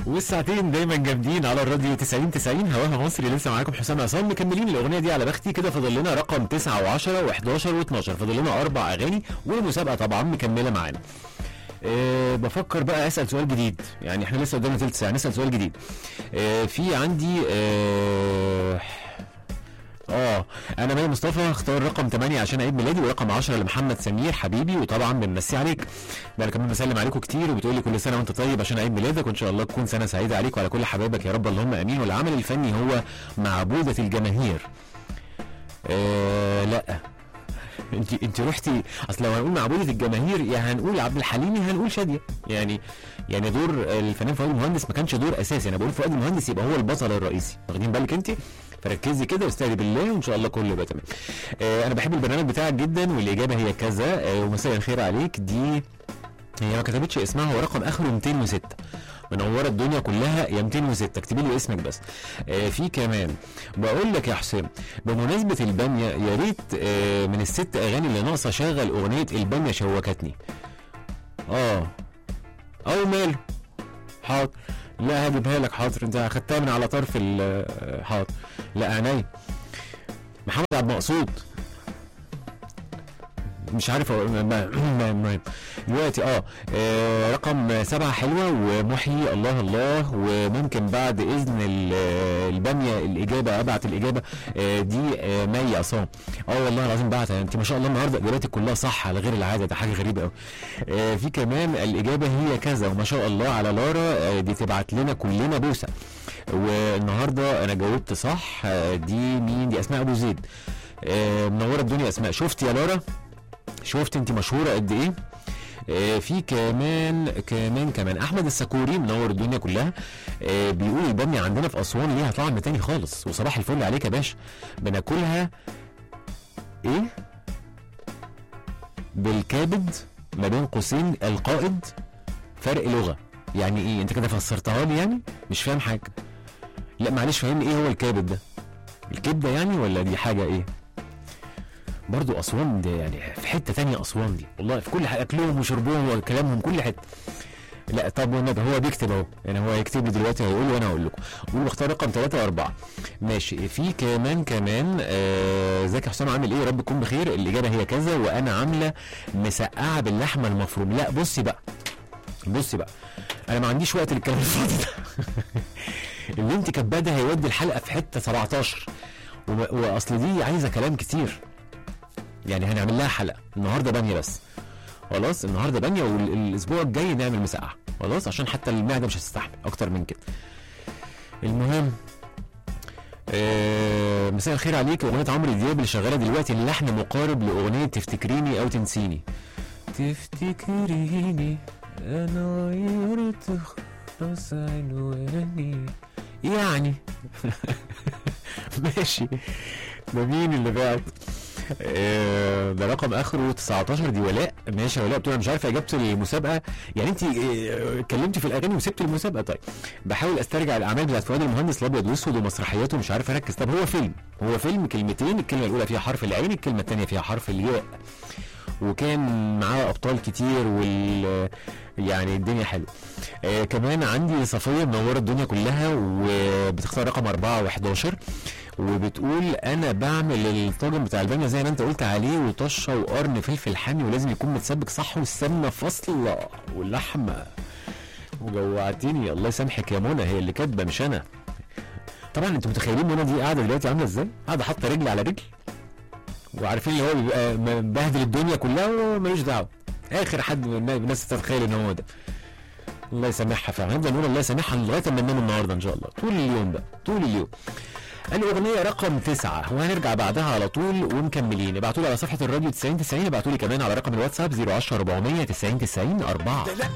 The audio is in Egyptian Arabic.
والساعتين دايما جامدين على الراديو 90 90 هواها مصري لسه معاكم حسام عصام مكملين الاغنيه دي على بختي كده فاضل لنا رقم 9 و10 و11 و12 فاضل لنا اربع اغاني والمسابقه طبعا مكمله معانا أه بفكر بقى اسال سؤال جديد يعني احنا لسه قدامنا ثلث ساعه نسال سؤال جديد أه في عندي أه اه انا مي مصطفى اختار رقم 8 عشان عيد ميلادي ورقم 10 لمحمد سمير حبيبي وطبعا بنمسي عليك بقى كمان بسلم عليكم كتير وبتقول لي كل سنه وانت طيب عشان عيد ميلادك وان شاء الله تكون سنه سعيده عليك وعلى كل حبايبك يا رب اللهم امين والعمل الفني هو معبوده الجماهير آه لا انت انت رحتي اصل لو هنقول معبوده الجماهير يا هنقول عبد الحليم يا هنقول شاديه يعني يعني دور الفنان فؤاد المهندس ما كانش دور اساسي انا بقول فؤاد المهندس يبقى هو البطل الرئيسي واخدين بالك انت فركزي كده واستهدي بالله وان شاء الله كله يبقى تمام آه انا بحب البرنامج بتاعك جدا والاجابه هي كذا آه ومساء الخير عليك دي هي ما كتبتش اسمها هو رقم اخره 206 منوره الدنيا كلها يا 206 اكتبي لي اسمك بس آه في كمان بقول لك يا حسام بمناسبه الباميه يا ريت آه من الست اغاني اللي ناقصه شغل اغنيه الباميه شوكتني اه او ماله حاضر لا هجيبها لك حاضر انت اخدتها من على طرف ال حاضر لا عينيا محمد عبد المقصود مش عارف المهم دلوقتي اه, آه رقم سبعة حلوة ومحيي الله الله وممكن بعد اذن البامية الاجابة ابعت الاجابة آه دي آه مي عصام اه والله العظيم بعت انت ما شاء الله النهارده اجاباتك كلها صح على غير العادة ده حاجة غريبة قوي آه في كمان الاجابة هي كذا وما شاء الله على لارا آه دي تبعت لنا كلنا بوسة والنهارده انا جاوبت صح آه دي مين دي اسماء ابو زيد آه منوره الدنيا اسماء شفت يا لارا شفت انت مشهوره قد ايه آه في كمان كمان كمان احمد السكوري منور الدنيا كلها آه بيقول الباميه عندنا في اسوان ليها طعم تاني خالص وصباح الفل عليك يا باشا بناكلها ايه بالكبد ما بين قوسين القائد فرق لغه يعني ايه انت كده فسرتها لي يعني مش فاهم حاجه لا معلش فهمني ايه هو الكبد ده الكبده يعني ولا دي حاجه ايه برضو اسوان دي يعني في حته تانية اسوان دي والله في كل حاجه اكلهم وشربهم وكلامهم كل حته لا طب والنبي هو بيكتب اهو يعني هو هيكتب لي دلوقتي هيقول وانا هقول لكم قول بختار رقم ثلاثة وأربعة ماشي في كمان كمان ازيك آه يا حسام عامل ايه يا رب تكون بخير الاجابه هي كذا وانا عامله مسقعه باللحمه المفروم لا بصي بقى بصي بقى انا ما عنديش وقت للكلام الفاضي ده اللي انت كاتباه ده هيودي الحلقه في حته 17 واصل دي عايزه كلام كتير يعني هنعمل لها حلقه النهارده باميه بس خلاص النهارده باميه والاسبوع الجاي نعمل مسقعه خلاص عشان حتى المعده مش هتستحمل اكتر من كده المهم آه مساء الخير عليك اغنيه عمرو دياب اللي شغاله دلوقتي اللحن مقارب لاغنيه تفتكريني او تنسيني تفتكريني انا غيرت خلاص عنواني يعني ماشي ده مين اللي بعت آه ده رقم اخره 19 دي ولاء ماشي يا ولاء بتقول انا مش عارفه اجابه المسابقه يعني انت اتكلمتي في الاغاني وسبت المسابقه طيب بحاول استرجع الاعمال بتاعت فؤاد المهندس الابيض واسود ومسرحياته مش عارف اركز طب هو فيلم هو فيلم كلمتين الكلمه الاولى فيها حرف العين الكلمه الثانيه فيها حرف الياء وكان معاه ابطال كتير وال يعني الدنيا حلوه آه كمان عندي صفيه منوره الدنيا كلها وبتختار رقم 4 و11 وبتقول انا بعمل الطاجن بتاع الباميه زي ما انت قلت عليه وطشه وقرن فلفل حامي ولازم يكون متسبك صح والسمنه فاصله واللحمه وجوعتني الله يسامحك يا منى هي اللي كاتبه مش انا طبعا انتوا متخيلين منى دي قاعده دلوقتي عامله ازاي؟ قاعده حاطه رجل على رجل وعارفين اللي هو بيبقى مبهدل الدنيا كلها ومالوش دعوه اخر حد من الناس تتخيل ان هو ده الله يسامحها فعلا هنفضل نقول الله يسامحها لغايه ما ننام النهارده ان شاء الله طول اليوم بقى طول اليوم الأغنية رقم تسعة وهنرجع بعدها على طول ومكملين ابعتوا لي على صفحة الراديو 90 90 ابعتوا لي كمان على رقم الواتساب 010 400 90 90 4